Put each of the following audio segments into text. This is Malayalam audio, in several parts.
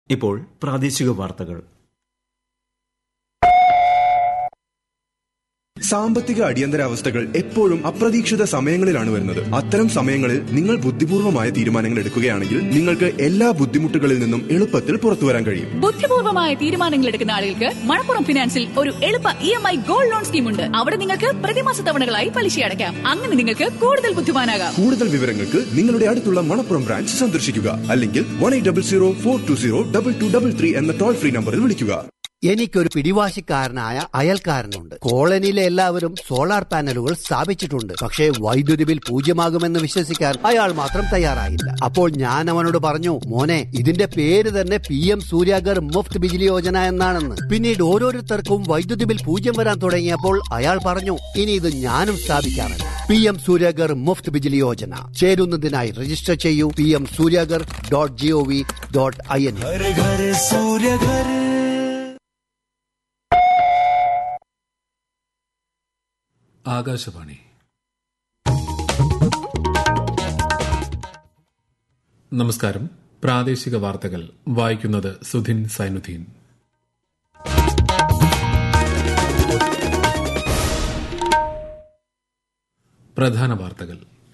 ഇപ്പോൾ പ്രാദേശിക വാർത്തകൾ സാമ്പത്തിക അടിയന്തരാവസ്ഥകൾ എപ്പോഴും അപ്രതീക്ഷിത സമയങ്ങളിലാണ് വരുന്നത് അത്തരം സമയങ്ങളിൽ നിങ്ങൾ ബുദ്ധിപൂർവമായ തീരുമാനങ്ങൾ എടുക്കുകയാണെങ്കിൽ നിങ്ങൾക്ക് എല്ലാ ബുദ്ധിമുട്ടുകളിൽ നിന്നും എളുപ്പത്തിൽ പുറത്തു വരാൻ കഴിയും ബുദ്ധിപൂർവമായ തീരുമാനങ്ങൾ എടുക്കുന്ന ആളുകൾക്ക് മണപ്പുറം ഫിനാൻസിൽ ഒരു എളുപ്പ E M I gold loan scheme ഉണ്ട് അവിടെ നിങ്ങൾക്ക് പ്രതിമാസ തവണകളായി പലിശ അടയ്ക്കാം അങ്ങനെ നിങ്ങൾക്ക് കൂടുതൽ ബുദ്ധിമാനാകാം കൂടുതൽ വിവരങ്ങൾക്ക് നിങ്ങളുടെ അടുത്തുള്ള മണപ്പുറം ബ്രാഞ്ച് സന്ദർശിക്കുക അല്ലെങ്കിൽ one eight double zero four two zero double two double three എന്ന ടോൾ ഫ്രീ നമ്പറിൽ വിളിക്കുക എനിക്കൊരു പിടിവാശിക്കാരനായ അയൽക്കാരനുണ്ട് കോളനിയിലെ എല്ലാവരും സോളാർ പാനലുകൾ സ്ഥാപിച്ചിട്ടുണ്ട് പക്ഷേ വൈദ്യുതി ബിൽ പൂജ്യമാകുമെന്ന് വിശ്വസിക്കാൻ അയാൾ മാത്രം തയ്യാറായില്ല അപ്പോൾ ഞാൻ അവനോട് പറഞ്ഞു മോനെ ഇതിന്റെ പേര് തന്നെ പി എം സൂര്യാഗർ മുഫ്ത് ബിജിലി യോജന എന്നാണെന്ന് പിന്നീട് ഓരോരുത്തർക്കും വൈദ്യുതി ബിൽ പൂജ്യം വരാൻ തുടങ്ങിയപ്പോൾ അയാൾ പറഞ്ഞു ഇനി ഇത് ഞാനും സ്ഥാപിക്കാമെന്ന് പി എം സൂര്യാഗർ മുഫ്ത് ബിജിലി യോജന ചേരുന്നതിനായി രജിസ്റ്റർ ചെയ്യൂ P M Suryaghar dot G O V dot I N Akashvani നമസ്കാരം പ്രാദേശിക വാർത്തകൾ വായിക്കുന്നത് സുധിൻ സൈനുദ്ദീൻ പ്രധാന വാർത്തകൾ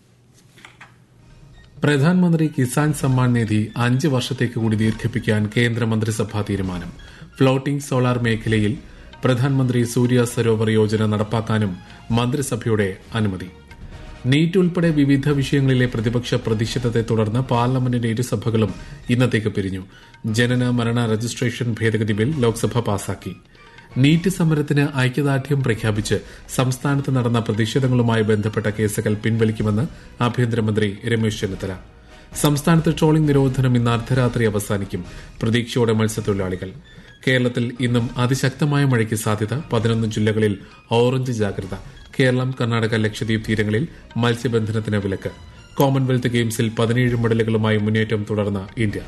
പ്രധാനമന്ത്രി കിസാൻ സമ്മാൻ നിധി അഞ്ച് വർഷത്തേക്ക് കൂടി ദീർഘിപ്പിക്കാൻ കേന്ദ്ര മന്ത്രിസഭാ തീരുമാനം ഫ്ലോട്ടിംഗ് സോളാർ മേഖലയിൽ പ്രധാനമന്ത്രി സൂര്യ സരോവർ യോജന നടപ്പാക്കാനും മന്ത്രിസഭയുടെ അനുമതി നീറ്റ് ഉൾപ്പെടെ വിവിധ വിഷയങ്ങളിലെ പ്രതിപക്ഷ പ്രതിഷേധത്തെ തുടർന്ന് പാർലമെന്റിന്റെ ഇരുസഭകളും ഇന്നത്തേക്ക് പിരിഞ്ഞു ജനന മരണ രജിസ്ട്രേഷൻ ഭേദഗതി ബിൽ ലോക്സഭ പാസാക്കി നീറ്റ് സമരത്തിന് ഐക്യദാർഢ്യം പ്രഖ്യാപിച്ച് സംസ്ഥാനത്ത് നടന്ന പ്രതിഷേധങ്ങളുമായി ബന്ധപ്പെട്ട കേസുകൾ പിൻവലിക്കുമെന്ന് ആഭ്യന്തരമന്ത്രി രമേശ് ചെന്നിത്തല സംസ്ഥാനത്ത് ട്രോളിംഗ് നിരോധനം ഇന്ന് അർദ്ധരാത്രി അവസാനിക്കും പ്രതീക്ഷയോടെ മത്സ്യത്തൊഴിലാളികൾ കേരളത്തിൽ ഇന്നും അതിശക്തമായ മഴയ്ക്ക് സാധ്യത പതിനൊന്ന് ജില്ലകളിൽ ഓറഞ്ച് ജാഗ്രത കേരളം കർണാടക ലക്ഷദ്വീപ് തീരങ്ങളിൽ മത്സ്യബന്ധനത്തിന് വിലക്ക് കോമൺവെൽത്ത് ഗെയിംസിൽ പതിനേഴ് മെഡലുകളുമായി മുന്നേറ്റം തുടർന്ന ഇന്ത്യ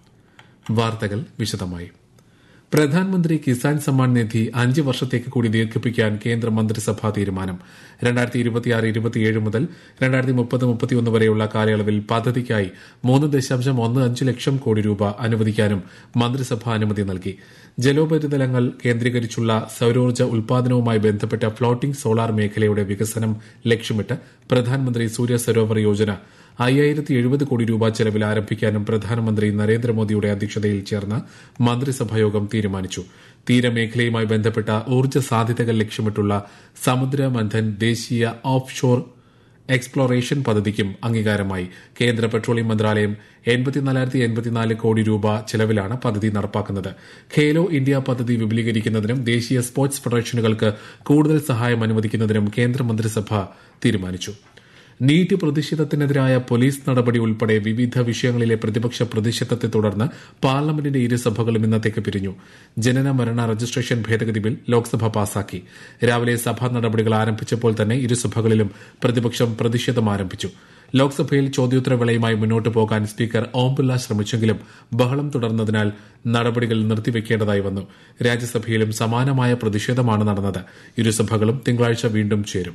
വാർത്തകൾ വിശദമായി പ്രധാനമന്ത്രി കിസാൻ സമ്മാൻ നിധി അഞ്ച് വർഷത്തേക്ക് കൂടി ദീർഘിപ്പിക്കാൻ കേന്ദ്ര മന്ത്രിസഭാ തീരുമാനം രണ്ടായിരത്തി ഇരുപത്തിയാറ് ഇരുപത്തിയേഴ് മുതൽ രണ്ടായിരത്തി മുപ്പത് മുപ്പത്തിയൊന്ന് വരെയുള്ള കാലയളവിൽ പദ്ധതിക്കായി മൂന്ന് ദശാംശം ഒന്ന് അഞ്ച് ലക്ഷം കോടി രൂപ അനുവദിക്കാനും മന്ത്രിസഭ അനുമതി നൽകി ജലോപരിതലങ്ങൾ കേന്ദ്രീകരിച്ചുള്ള സൌരോർജ്ജ ഉൽപാദനവുമായി ബന്ധപ്പെട്ട ഫ്ലോട്ടിംഗ് സോളാർ മേഖലയുടെ വികസനം ലക്ഷ്യമിട്ട് പ്രധാനമന്ത്രി സൂര്യ സരോവർ യോജന അയ്യായിരത്തി എഴുപത് കോടി രൂപ ചെലവിൽ ആരംഭിക്കാനും പ്രധാനമന്ത്രി നരേന്ദ്രമോദിയുടെ അധ്യക്ഷതയിൽ ചേർന്ന മന്ത്രിസഭായോഗം തീരുമാനിച്ചു തീരമേഖലയുമായി ബന്ധപ്പെട്ട ഊർജ്ജ സാധ്യതകൾ ലക്ഷ്യമിട്ടുള്ള സമുദ്രമന്ഥൻ ദേശീയ ഓഫ് ഷോർ എക്സ്പ്ലോറേഷൻ പദ്ധതിക്കും അംഗീകാരമായി കേന്ദ്ര പെട്രോളിയം മന്ത്രാലയം എൺപത്തിനാലായിരത്തി എൺപത്തിനാല് കോടി രൂപ ചെലവിലാണ് പദ്ധതി നടപ്പാക്കുന്നത് ഖേലോ ഇന്ത്യ പദ്ധതി വിപുലീകരിക്കുന്നതിനും ദേശീയ സ്പോർട്സ് ഫെഡറേഷനുകൾക്ക് കൂടുതൽ സഹായം അനുവദിക്കുന്നതിനും കേന്ദ്ര മന്ത്രിസഭ തീരുമാനിച്ചു നീറ്റ് പ്രതിഷേധത്തിനെതിരായ പോലീസ് നടപടി ഉൾപ്പെടെ വിവിധ വിഷയങ്ങളിലെ പ്രതിപക്ഷ പ്രതിഷേധത്തെ തുടർന്ന് പാർലമെന്റിന്റെ ഇരുസഭകളും ഇന്നത്തേക്ക് പിരിഞ്ഞു ജനന മരണ രജിസ്ട്രേഷൻ ഭേദഗതി ബിൽ ലോക്സഭ പാസാക്കി രാവിലെ സഭാ നടപടികൾ ആരംഭിച്ചപ്പോൾ തന്നെ ഇരുസഭകളിലും പ്രതിപക്ഷം പ്രതിഷേധം ആരംഭിച്ചു ലോക്സഭയിൽ ചോദ്യോത്തരവേളയുമായി മുന്നോട്ടു പോകാൻ സ്പീക്കർ ഓം ബിർള ശ്രമിച്ചെങ്കിലും ബഹളം തുടർന്നതിനാൽ നടപടികൾ നിർത്തിവെക്കേണ്ടതായി വന്നു രാജ്യസഭയിലും സമാനമായ പ്രതിഷേധമാണ് നടന്നത് ഇരുസഭകളും തിങ്കളാഴ്ച വീണ്ടും ചേരും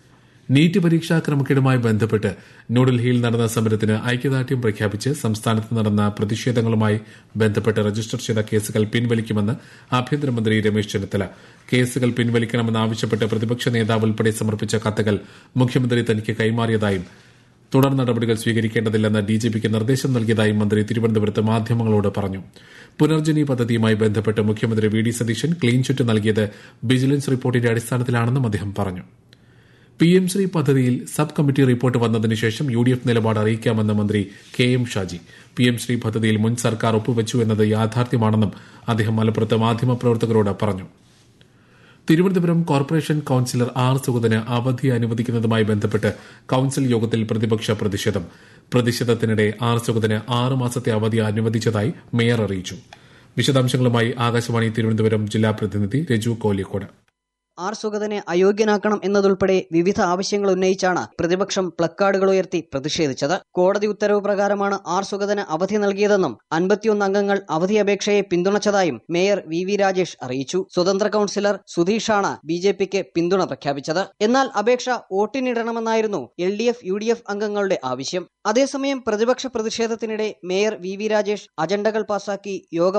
നീറ്റ് പരീക്ഷാ ക്രമക്കേടുമായി ബന്ധപ്പെട്ട് ന്യൂഡൽഹിയിൽ നടന്ന സമരത്തിന് ഐക്യദാർഢ്യം പ്രഖ്യാപിച്ച് സംസ്ഥാനത്ത് നടന്ന പ്രതിഷേധങ്ങളുമായി ബന്ധപ്പെട്ട് രജിസ്റ്റർ ചെയ്ത കേസുകൾ പിൻവലിക്കുമെന്ന് ആഭ്യന്തരമന്ത്രി രമേശ് ചെന്നിത്തല കേസുകൾ പിൻവലിക്കണമെന്നാവശ്യപ്പെട്ട് പ്രതിപക്ഷ നേതാവ് ഉൾപ്പെടെ സമർപ്പിച്ച കത്തുകൾ മുഖ്യമന്ത്രി തനിക്ക് കൈമാറിയതായും തുടർ നടപടികൾ സ്വീകരിക്കേണ്ടതില്ലെന്ന് ഡിജിപിക്ക് നിർദ്ദേശം നൽകിയതായും മന്ത്രി തിരുവനന്തപുരത്ത് മാധ്യമങ്ങളോട് പറഞ്ഞു പുനർജനി പദ്ധതിയുമായി ബന്ധപ്പെട്ട് മുഖ്യമന്ത്രി V D Satheesan clean chit നൽകിയത് വിജിലൻസ് റിപ്പോർട്ടിന്റെ അടിസ്ഥാനത്തിലാണെന്നും അദ്ദേഹം പറഞ്ഞു പി എം ശ്രീ പദ്ധതിയിൽ സബ് കമ്മിറ്റി റിപ്പോർട്ട് വന്നതിന് ശേഷം യു ഡി എഫ് നിലപാട് അറിയിക്കാമെന്ന് മന്ത്രി K M Shaji P M Shri പദ്ധതിയിൽ മുൻ സർക്കാർ ഒപ്പുവച്ചു എന്നത് യാഥാർത്ഥ്യമാണെന്നും അദ്ദേഹം മലപ്പുറത്ത് മാധ്യമപ്രവർത്തകരോട് പറഞ്ഞു തിരുവനന്തപുരം കോർപ്പറേഷൻ കൌൺസിലർ ആർ സുഗതന് അവധി അനുവദിക്കുന്നതുമായി ബന്ധപ്പെട്ട് കൌൺസിൽ യോഗത്തിൽ പ്രതിപക്ഷ പ്രതിഷേധം പ്രതിഷേധത്തിനിടെ ആർ സുഗതന് ആറ് മാസത്തെ അവധി അനുവദിച്ചതായി മേയർ അറിയിച്ചു വിശദാംശങ്ങളുമായി ആകാശവാണി തിരുവനന്തപുരം ജില്ലാ പ്രതിനിധി രജു കോലിയക്കോട് ആർ സുഗതനെ അയോഗ്യനാക്കണം എന്നതുൾപ്പെടെ വിവിധ ആവശ്യങ്ങൾ ഉന്നയിച്ചാണ് പ്രതിപക്ഷം പ്ലക്കാർഡുകൾ ഉയർത്തി പ്രതിഷേധിച്ചത് കോടതി ഉത്തരവ് പ്രകാരമാണ് ആർ സുഗതന് അവധി നൽകിയതെന്നും അൻപത്തിയൊന്ന് അംഗങ്ങൾ അവധി അപേക്ഷയെ പിന്തുണച്ചതായും മേയർ വി വി രാജേഷ് അറിയിച്ചു സ്വതന്ത്ര കൌൺസിലർ സുധീഷാണ് ബി ജെ പിക്ക് പിന്തുണ പ്രഖ്യാപിച്ചത് എന്നാൽ അപേക്ഷ വോട്ടിനിടണമെന്നായിരുന്നു L D F U D F അംഗങ്ങളുടെ ആവശ്യം അതേസമയം പ്രതിപക്ഷ പ്രതിഷേധത്തിനിടെ മേയർ വി വി രാജേഷ് അജണ്ടകൾ പാസാക്കി യോഗം